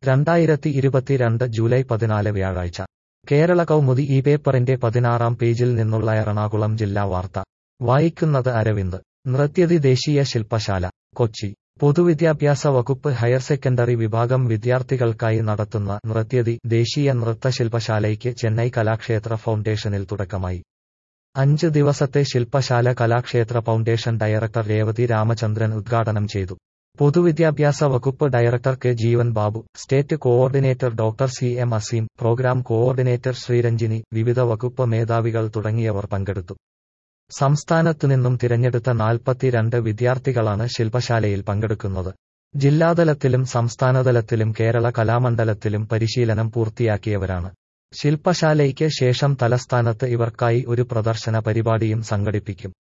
രണ്ടായിരത്തി ഇരുപത്തിരണ്ട് ജൂലൈ പതിനാല് വ്യാഴാഴ്ച കേരള കൗമുദി ഈ പേപ്പറിന്റെ പതിനാറാം പേജിൽ നിന്നുള്ള എറണാകുളം ജില്ലാ വാർത്ത വായിക്കുന്നത് അരവിന്ദ് നൃത്യതി ദേശീയ ശില്പശാല കൊച്ചി പൊതുവിദ്യാഭ്യാസ വകുപ്പ് ഹയർ സെക്കൻഡറി വിഭാഗം വിദ്യാർത്ഥികൾക്കായി നടത്തുന്ന നൃത്യതി ദേശീയ നൃത്തശില്പശാലയ്ക്ക് ചെന്നൈ കലാക്ഷേത്ര ഫൗണ്ടേഷനിൽ തുടക്കമായി അഞ്ച് ദിവസത്തെ ശില്പശാല കലാക്ഷേത്ര ഫൗണ്ടേഷൻ ഡയറക്ടർ രേവതി രാമചന്ദ്രൻ ഉദ്ഘാടനം ചെയ്തു പൊതുവിദ്യാഭ്യാസ വകുപ്പ് director K Jeevan Babu state coordinator doctor C M Aseem program coordinator Sreeranjini വിവിധ വകുപ്പ് മേധാവികൾ തുടങ്ങിയവർ പങ്കെടുത്തു സംസ്ഥാനത്തുനിന്നും തിരഞ്ഞെടുത്ത നാൽപ്പത്തിരണ്ട് വിദ്യാർത്ഥികളാണ് ശില്പശാലയിൽ പങ്കെടുക്കുന്നത് ജില്ലാതലത്തിലും സംസ്ഥാനതലത്തിലും കേരള കലാമണ്ഡലത്തിലും പരിശീലനം പൂർത്തിയാക്കിയവരാണ് ശില്പശാലയ്ക്ക് ശേഷം തലസ്ഥാനത്ത് ഇവർക്കായി ഒരു പ്രദർശന പരിപാടിയും സംഘടിപ്പിക്കും